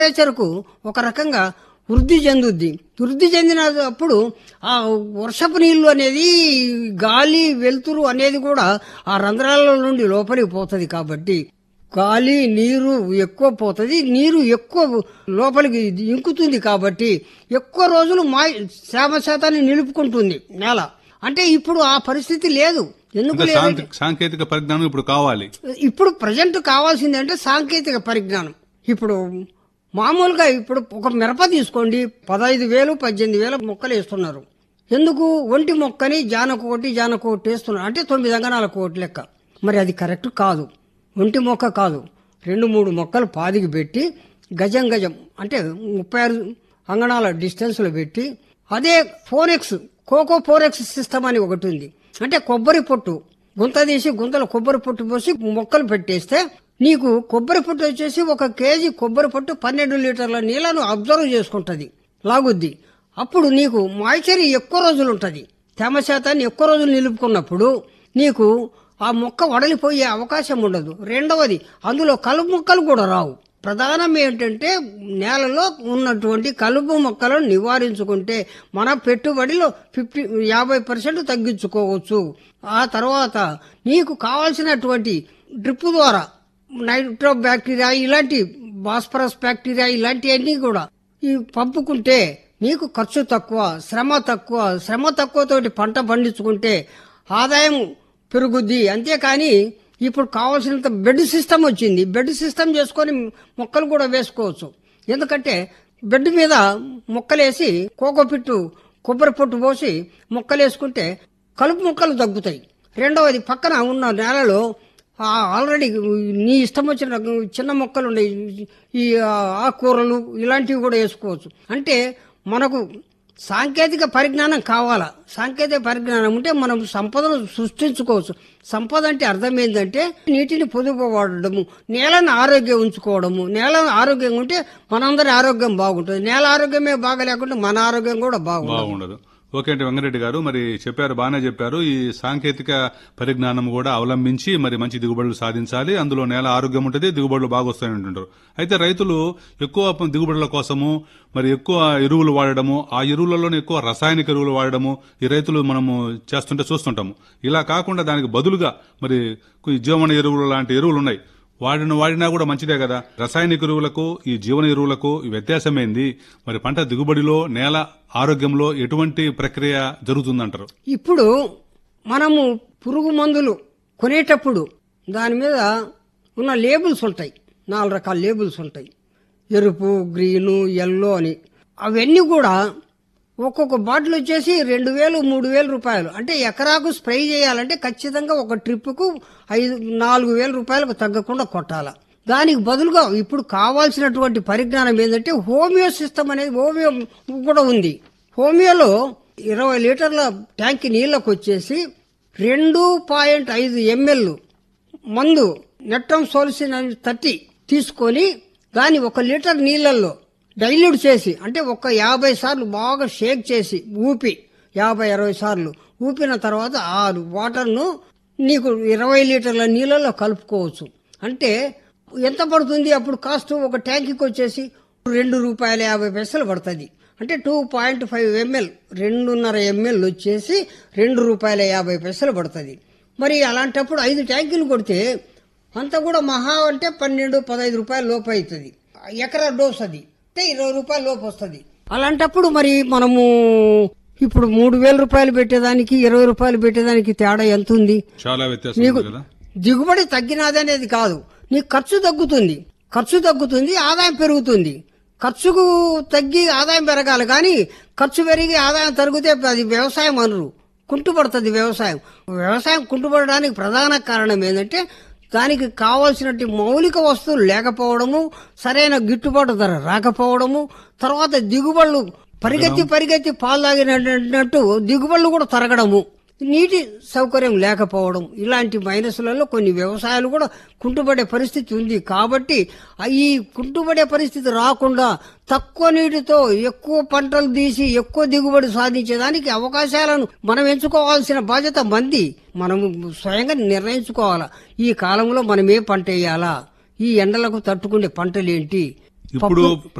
టెంపరేచర్కు ఒక రకంగా వృద్ధి చెందుద్ది వృద్ధి చెందినప్పుడు ఆ వర్షపు నీళ్లు అనేది గాలి వెలుతురు అనేది కూడా ఆ రంధ్రాల నుండి లోపలికి పోతుంది కాబట్టి గాలి నీరు ఎక్కువ పోతుంది నీరు ఎక్కువ లోపలికి ఇంకుతుంది కాబట్టి ఎక్కువ రోజులు మా శ్యామ శాతాన్ని నిలుపుకుంటుంది నేల అంటే ఇప్పుడు ఆ పరిస్థితి లేదు ఎందుకు ఇంకా లేదు సాంకే- సాంకేతిక పరిజ్ఞానం ఇప్పుడు కావాలి ఇప్పుడు ప్రజెంట్ కావాల్సింది అంటే సాంకేతిక పరిజ్ఞానం ఇప్పుడు మామూలుగా ఇప్పుడు ఒక మిరప తీసుకోండి పదహైదు వేలు పద్దెనిమిది వేల మొక్కలు వేస్తున్నారు ఎందుకు ఒంటి మొక్కని జానకోటి జానకోటి వేస్తున్నారు అంటే తొమ్మిది అంగనాల కోటి లెక్క మరి అది కరెక్ట్ కాదు ఒంటి మొక్క కాదు రెండు మూడు మొక్కలు పాదికి పెట్టి గజం గజం అంటే ముప్పై ఆరు అంగణాల డిస్టెన్స్లో పెట్టి అదే ఫోరెక్స్ కోకో ఫోరెక్స్ సిస్టమ్ అని ఒకటి ఉంది అంటే కొబ్బరి పొట్టు గుంత తీసి గుంతలో కొబ్బరి పొట్టు పోసి మొక్కలు పెట్టేస్తే నీకు కొబ్బరి పొట్టు వచ్చేసి ఒక కేజీ కొబ్బరి పొట్టు పన్నెండు లీటర్ల నీళ్లను అబ్జర్వ్ చేసుకుంటది లాగుద్ది అప్పుడు నీకు మాయిచరీ ఎక్కువ రోజులు ఉంటుంది తేమ శాతాన్ని ఎక్కువ రోజులు నిలుపుకున్నప్పుడు నీకు ఆ మొక్క వడలిపోయే అవకాశం ఉండదు రెండవది అందులో కలుపు మొక్కలు కూడా రావు ప్రధానం ఏంటంటే నేలలో ఉన్నటువంటి కలుపు మొక్కలను నివారించుకుంటే మన పెట్టుబడిలో ఫిఫ్టీ యాభై పర్సెంట్ తగ్గించుకోవచ్చు ఆ తర్వాత నీకు కావాల్సినటువంటి డ్రిప్ ద్వారా నైట్రో బ్యాక్టీరియా ఇలాంటి బాస్పరస్ బ్యాక్టీరియా ఇలాంటివన్నీ కూడా ఈ పంపుకుంటే నీకు ఖర్చు తక్కువ శ్రమ తక్కువ శ్రమ తక్కువతోటి పంట పండించుకుంటే ఆదాయం పెరుగుద్ది అంతేకాని ఇప్పుడు కావాల్సినంత బెడ్ సిస్టమ్ వచ్చింది బెడ్ సిస్టమ్ చేసుకొని మొక్కలు కూడా వేసుకోవచ్చు ఎందుకంటే బెడ్ మీద మొక్కలేసి కోకోపిట్టు కొబ్బరి పొట్టు పోసి మొక్కలు వేసుకుంటే కలుపు మొక్కలు తగ్గుతాయి రెండవది పక్కన ఉన్న నేలలో ఆ ఆల్రెడీ నీ ఇష్టం వచ్చిన చిన్న మొక్కలు ఉన్నాయి ఈ ఆకుకూరలు ఇలాంటివి కూడా వేసుకోవచ్చు అంటే మనకు సాంకేతిక పరిజ్ఞానం కావాలా సాంకేతిక పరిజ్ఞానం ఉంటే మనం సంపదను సృష్టించుకోవచ్చు సంపద అంటే అర్థం ఏంటంటే నీటిని పొదుపు వాడడము నేలను ఆరోగ్యం ఉంచుకోవడము నేల ఆరోగ్యంగా ఉంటే మనందరి ఆరోగ్యం బాగుంటుంది నేల ఆరోగ్యమే బాగలేకుంటే మన ఆరోగ్యం కూడా బాగుంటుంది బాగుండదు ఓకే అంటే వెంకరెడ్డి గారు మరి చెప్పారు బాగానే చెప్పారు ఈ సాంకేతిక పరిజ్ఞానం కూడా అవలంబించి మరి మంచి దిగుబడులు సాధించాలి అందులో నేల ఆరోగ్యం ఉంటుంది దిగుబడులు బాగా వస్తాయని అంటుంటారు అయితే రైతులు ఎక్కువ దిగుబడుల కోసము మరి ఎక్కువ ఎరువులు వాడడము ఆ ఎరువులలోనే ఎక్కువ రసాయనిక ఎరువులు వాడడము ఈ రైతులు మనము చేస్తుంటే చూస్తుంటాము ఇలా కాకుండా దానికి బదులుగా మరి ఈ జీవన ఎరువులు లాంటి ఎరువులు ఉన్నాయి వాడిన వాడినా కూడా మంచిదే కదా రసాయనిక ఎరువులకు ఈ జీవన ఎరువులకు ఈ వ్యత్యాసమైంది మరి పంట దిగుబడిలో నేల ఆరోగ్యంలో ఎటువంటి ప్రక్రియ జరుగుతుందంటారు ఇప్పుడు మనము పురుగు మందులు కొనేటప్పుడు దాని మీద ఉన్న లేబుల్స్ ఉంటాయి నాలుగు రకాల లేబుల్స్ ఉంటాయి ఎరుపు గ్రీను ఎల్లో అని అవన్నీ కూడా ఒక్కొక్క బాటిల్ వచ్చేసి రెండు వేలు మూడు వేల రూపాయలు అంటే ఎకరాకు స్ప్రే చేయాలంటే ఖచ్చితంగా ఒక ట్రిప్పుకు ఐదు నాలుగు వేల రూపాయలకు తగ్గకుండా కొట్టాల దానికి బదులుగా ఇప్పుడు కావాల్సినటువంటి పరిజ్ఞానం ఏంటంటే హోమియో సిస్టమ్ అనేది హోమియో కూడా ఉంది హోమియోలో ఇరవై లీటర్ల ట్యాంక్ నీళ్ళకు వచ్చేసి రెండు పాయింట్ ఐదు ఎంఎల్ మందు నెట్టం సోల్సిన్ థర్టీ తీసుకొని దాన్ని ఒక లీటర్ నీళ్ళల్లో డైల్యూట్ చేసి అంటే ఒక యాభై సార్లు బాగా షేక్ చేసి ఊపి యాభై అరవై సార్లు ఊపిన తర్వాత ఆ వాటర్ను నీకు ఇరవై లీటర్ల నీళ్ళలో కలుపుకోవచ్చు అంటే ఎంత పడుతుంది అప్పుడు కాస్ట్ ఒక ట్యాంకీకి వచ్చేసి రెండు రూపాయల యాభై పైసలు పడుతుంది అంటే టూ పాయింట్ ఫైవ్ ఎంఎల్ రెండున్నర ఎంఎల్ వచ్చేసి రెండు రూపాయల యాభై పైసలు పడుతుంది మరి అలాంటప్పుడు ఐదు ట్యాంకులు కొడితే అంత కూడా మహా అంటే పన్నెండు పదహైదు రూపాయల లోపు అవుతుంది ఎకరా డోస్ అది అంటే ఇరవై రూపాయల లోపు వస్తుంది అలాంటప్పుడు మరి మనము ఇప్పుడు మూడు వేల రూపాయలు పెట్టేదానికి ఇరవై రూపాయలు పెట్టేదానికి తేడా ఎంత ఉంది చాలా వ్యత్యాసం ఉంది కదా దిగుబడి తగ్గినది అనేది కాదు నీకు ఖర్చు తగ్గుతుంది ఖర్చు తగ్గుతుంది ఆదాయం పెరుగుతుంది ఖర్చుకు తగ్గి ఆదాయం పెరగాలి కానీ ఖర్చు పెరిగి ఆదాయం తరిగితే అది వ్యవసాయం అనరు కుంటుపడుతుంది వ్యవసాయం వ్యవసాయం కుంటుపడడానికి ప్రధాన కారణం ఏంటంటే దానికి కావాల్సినట్టు మౌలిక వస్తువులు లేకపోవడము సరైన గిట్టుబాటు ధర రాకపోవడము తర్వాత దిగుబడులు పరిగెత్తి పరిగెత్తి పాలు తాగినట్టు దిగుబడులు కూడా తరగడము నీటి సౌకర్యం లేకపోవడం ఇలాంటి మైనస్లలో కొన్ని వ్యవసాయాలు కూడా కుంటుపడే పరిస్థితి ఉంది కాబట్టి ఆ ఈ కుంటుపడే పరిస్థితి రాకుండా తక్కువ నీటితో ఎక్కువ పంటలు తీసి ఎక్కువ దిగుబడి సాధించేదానికి అవకాశాలను మనం ఎంచుకోవాల్సిన బాధ్యత మంది మనము స్వయంగా నిర్ణయించుకోవాలా ఈ కాలంలో మనం ఏ పంట వేయాలా ఈ ఎండలకు తట్టుకునే పంటలేంటి ఇప్పుడు